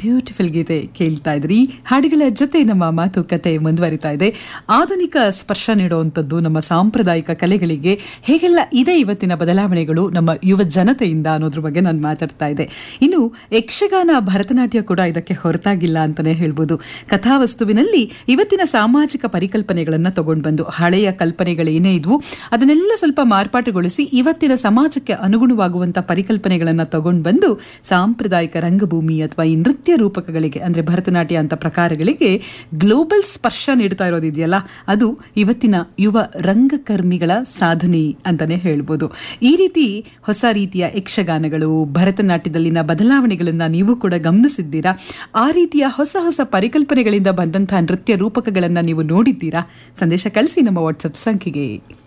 beautiful ಗೀತೆ ಕೇಳ್ತಾ ಇದ್ರಿ ಹಾಡುಗಳ ಜೊತೆ ನಮ್ಮ ಮಾತುಕತೆ ಮುಂದುವರಿತಾ ಇದೆ ಆಧುನಿಕ ಸ್ಪರ್ಶ ನೀಡುವಂಥದ್ದು ನಮ್ಮ ಸಾಂಪ್ರದಾಯಿಕ ಕಲೆಗಳಿಗೆ ಹೇಗೆಲ್ಲ ಇದೆ ಇವತ್ತಿನ ಬದಲಾವಣೆಗಳು ನಮ್ಮ ಯುವ ಜನತೆಯಿಂದ ಅನ್ನೋದ್ರ ಬಗ್ಗೆ ನಾನು ಮಾತಾಡ್ತಾ ಇದ್ದೆ ಇನ್ನು ಯಕ್ಷಗಾನ ಭರತನಾಟ್ಯ ಕೂಡ ಇದಕ್ಕೆ ಹೊರತಾಗಿಲ್ಲ ಅಂತಾನೆ ಹೇಳ್ಬೋದು ಕಥಾವಸ್ತುವಿನಲ್ಲಿ ಇವತ್ತಿನ ಸಾಮಾಜಿಕ ಪರಿಕಲ್ಪನೆಗಳನ್ನ ತಗೊಂಡು ಬಂದು ಹಳೆಯ ಕಲ್ಪನೆಗಳೇನೇ ಇದ್ವು ಅದನ್ನೆಲ್ಲ ಸ್ವಲ್ಪ ಮಾರ್ಪಾಟುಗೊಳಿಸಿ ಇವತ್ತಿನ ಸಮಾಜಕ್ಕೆ ಅನುಗುಣವಾಗುವಂತ ಪರಿಕಲ್ಪನೆಗಳನ್ನ ತಗೊಂಡು ಬಂದು ಸಾಂಪ್ರದಾಯಿಕ ರಂಗಭೂಮಿ ಅಥವಾ ಈ ನೃತ್ಯ ರೂಪಕಗಳಿಗೆ ಅಂದ್ರೆ ಭರತನಾಟ್ಯ ಅಂತ ಪ್ರಕಾರಗಳಿಗೆ ಗ್ಲೋಬಲ್ ಸ್ಪರ್ಶ ನೀಡ್ತಾ ಇರೋದಿದೆಯಲ್ಲ ಅದು ಇವತ್ತಿನ ಯುವ ರಂಗಕರ್ಮಿಗಳ ಸಾಧನೆ ಅಂತಾನೆ ಹೇಳ್ಬೋದು ಈ ರೀತಿ ಹೊಸ ರೀತಿಯ ಯಕ್ಷಗಾನಗಳು ಭರತನಾಟ್ಯದಲ್ಲಿನ ಬದಲಾವಣೆಗಳನ್ನ ನೀವು ಕೂಡ ಗಮನಿಸಿದ್ದೀರಾ ಆ ರೀತಿಯ ಹೊಸ ಹೊಸ ಪರಿಕಲ್ಪನೆಗಳಿಂದ ಬಂದಂತಹ ನೃತ್ಯ ರೂಪಕಗಳನ್ನ ನೀವು ನೋಡಿದ್ದೀರಾ ಸಂದೇಶ ಕಳಿಸಿ ನಮ್ಮ ವಾಟ್ಸಪ್ ಸಂಖ್ಯೆಗೆ